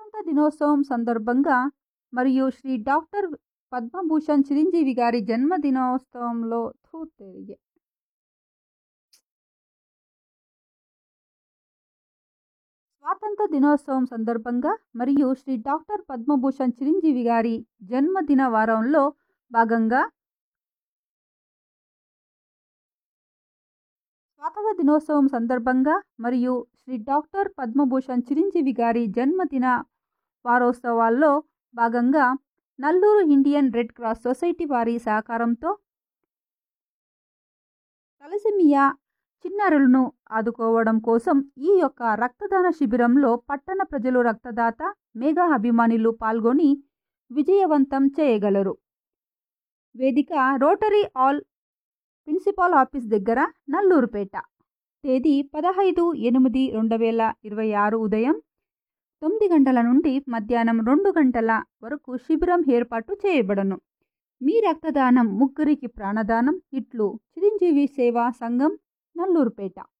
స్వాతంత్ర దినోత్సవం సందర్భంగా మరియు శ్రీ డాక్టర్ పద్మభూషణ్ చిరంజీవి గారి జన్మదినోత్సవంలో థూ తెరిగే స్వాతంత్ర దినోత్సవం సందర్భంగా మరియు శ్రీ డాక్టర్ పద్మభూషణ్ చిరంజీవి గారి జన్మదిన వారంలో భాగంగా స్వాతంత్ర దినోత్సవం సందర్భంగా మరియు శ్రీ డాక్టర్ పద్మభూషణ్ చిరంజీవి గారి జన్మదిన వారోత్సవాల్లో భాగంగా Nallur Indian red cross society వారి సహకారంతో తలసిమియా చిన్నారులను ఆదుకోవడం కోసం ఈ యొక్క రక్తదాన శిబిరంలో పట్టణ ప్రజలు రక్తదాత మేఘా అభిమానులు పాల్గొని విజయవంతం చేయగలరు వేదిక రోటరీ ఆల్ ప్రిన్సిపాల్ ఆఫీస్ దగ్గర నల్లూరుపేట తేదీ పదహైదు ఎనిమిది రెండు వేల ఇరవై ఆరు ఉదయం తొమ్మిది గంటల నుండి మధ్యాహ్నం రెండు గంటల వరకు శిబిరం ఏర్పాటు చేయబడను మీ రక్తదానం ముగ్గురికి ప్రాణదానం ఇట్లు చిరంజీవి సేవా సంఘం నల్లూరుపేట